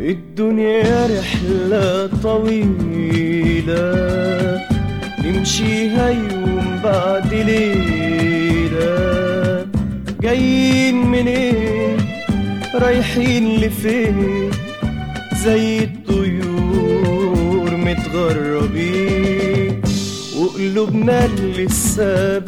الدنيا رحلة طويلة نمشيها يوم بعد ليلة جايين منين رايحين لفين زي الطيور متغربين وقلوبنا لسه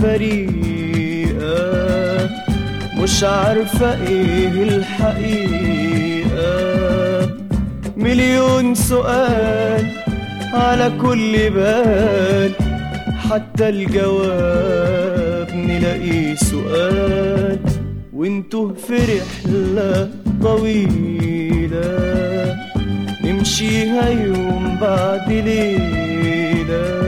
بريئة مش عارفة ايه الحقيقة مليون سؤال على كل بال حتى الجواب نلاقيه سؤال وانتو في رحلة طويلة نمشيها يوم بعد ليلة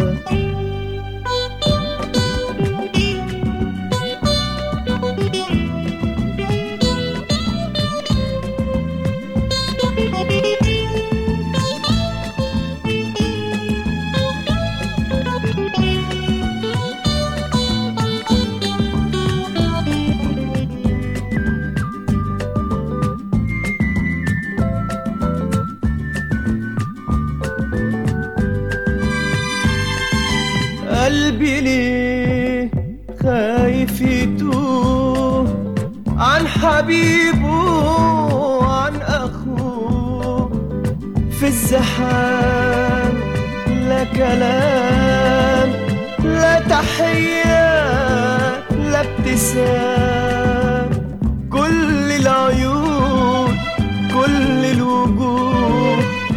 قلبي ليه خايف يتوه عن حبيبه وعن اخوه في الزحام لا كلام لا تحية لا ابتسام كل العيون كل الوجوه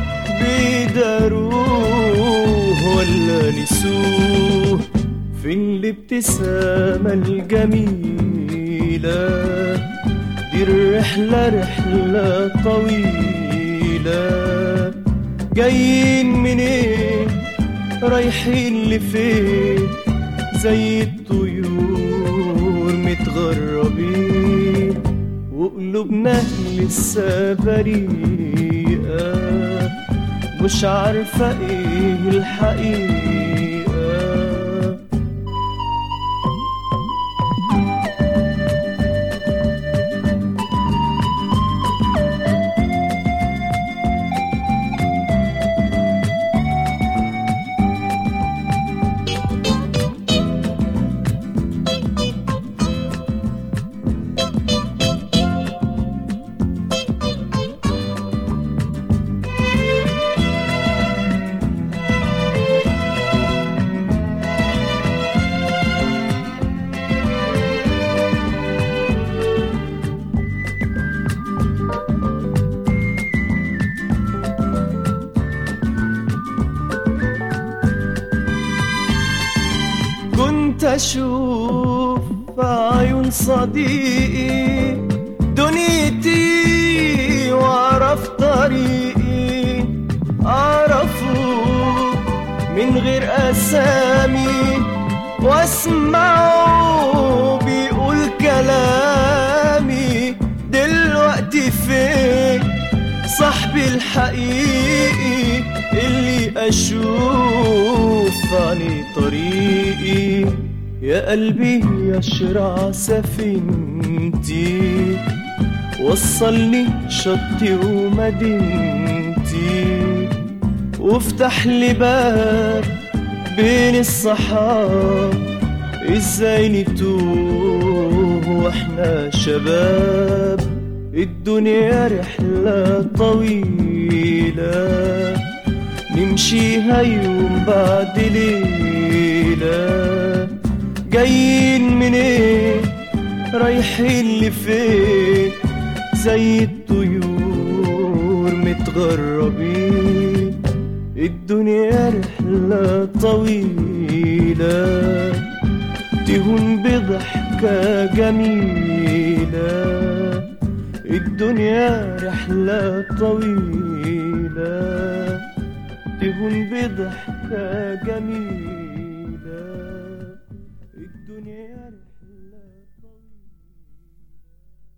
بيداروه ولا نسوه في الابتسامة الجميلة دي الرحلة رحلة طويلة جايين منين رايحين لفين زي الطيور متغربين وقلوبنا لسه بريئة مش عارفة ايه الحقيقة كنت أشوف في عيون صديقي دنيتي وأعرف طريقي أعرفه من غير أسامي وأسمعه بيقول كلامي دلوقتي فين صاحبي الحقيقي اللي أشوف عني طريقي يا قلبي يشرع سفينتي وصلني شطي ومدينتي وافتح لي باب بين الصحاب ازاي نتوه واحنا شباب الدنيا رحلة طويلة نمشيها يوم بعد ليلة جايين منين رايحين لفين زي الطيور متغربين الدنيا رحلة طويلة تهون بضحكة جميلة الدنيا رحلة طويلة تهون بضحكة جميلة الدنيا رحلة